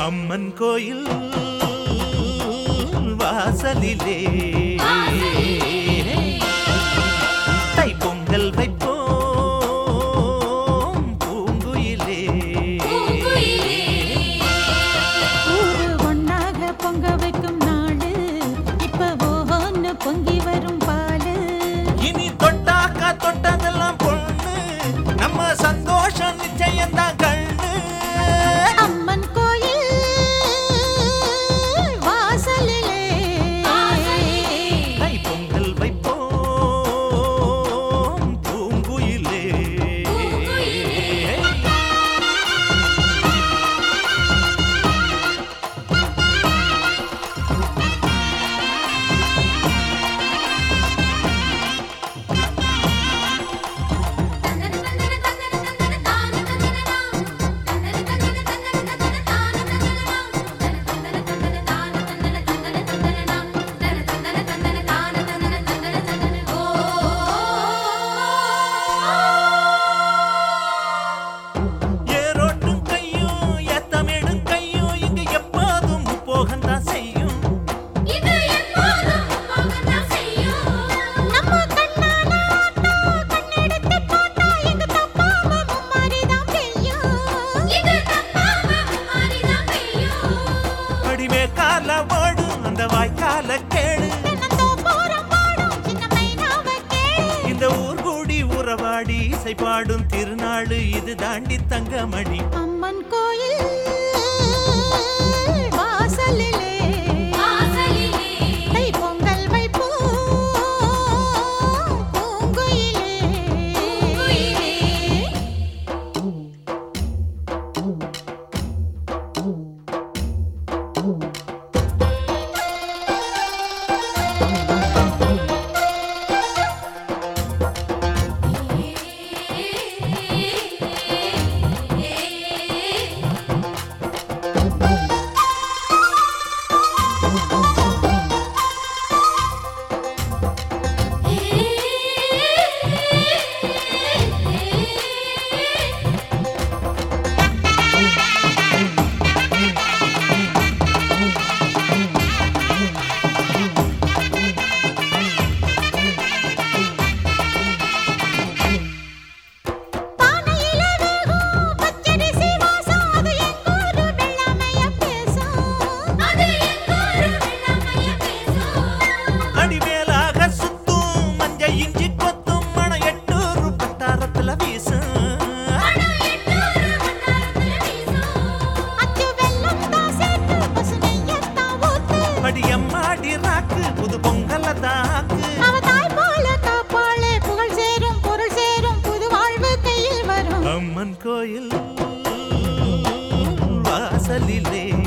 அம்மன் கோயில் வாசலிலே தை பொங்கல் வைப்போம் பூங்குயிலே ஊரு ஒண்ணாக பொங்க வைக்கும் நாடு இப்ப ஓஹோன்னு பொங்கி வரும் பாலு இனி தொட்டாக்கா தொட்டதெல்லாம் பொண்ணு நம்ம சந்தோஷம் நிச்சயம்தான் கண்ணு அம்மன் கோயில் வாசலிலே தை பொங்கல் வைப்போம் பூங்குயிலே ஏரோட்டும் கையும் ஏத்தமிடும் கையும் இங்கு எப்போதும் போகத்தான் செய்யும் நம்ம கண்ணால ஆட்டா கண்ணெடுத்து பார்த்தா எங்க தப்பாம மும்மாரிதான் பெய்யும் அடிமே கால ஓடும் அந்த வாய்க்கால கேடு தென்னந்தோப்புறம் பாடும் சின்ன மைனாவை கேளு. இந்த ஊர் கூடி உறவாடி இசை பாடும் திருநாடு இது தாண்டி தங்கமணி அம்மன் கோயில் வாசலிலே தை பொங்கல் வைப்போம் பூங்குயிலே பானையில வேகும் பச்சரிசி வாசம் அது எங்கூரு வெள்ளாமைய பேசும் அடிமேலாக சுத்தும் மஞ்ச இஞ்சி கொத்தும் மண எட்டூர் பட்டாரத்துல வீசும் அச்சு வெல்லம் தான் சேர்த்து பசுமையத்தான் ஊத்து அடியம்மாடி ராக்கு புது பொங்கல தாக்கு அவ தாய் போல காப்பாளே புகழ் சேரும் பொருள் சேரும் புது வாழ்வு கையில் வரும் அம்மன் கோயில் வாசலிலே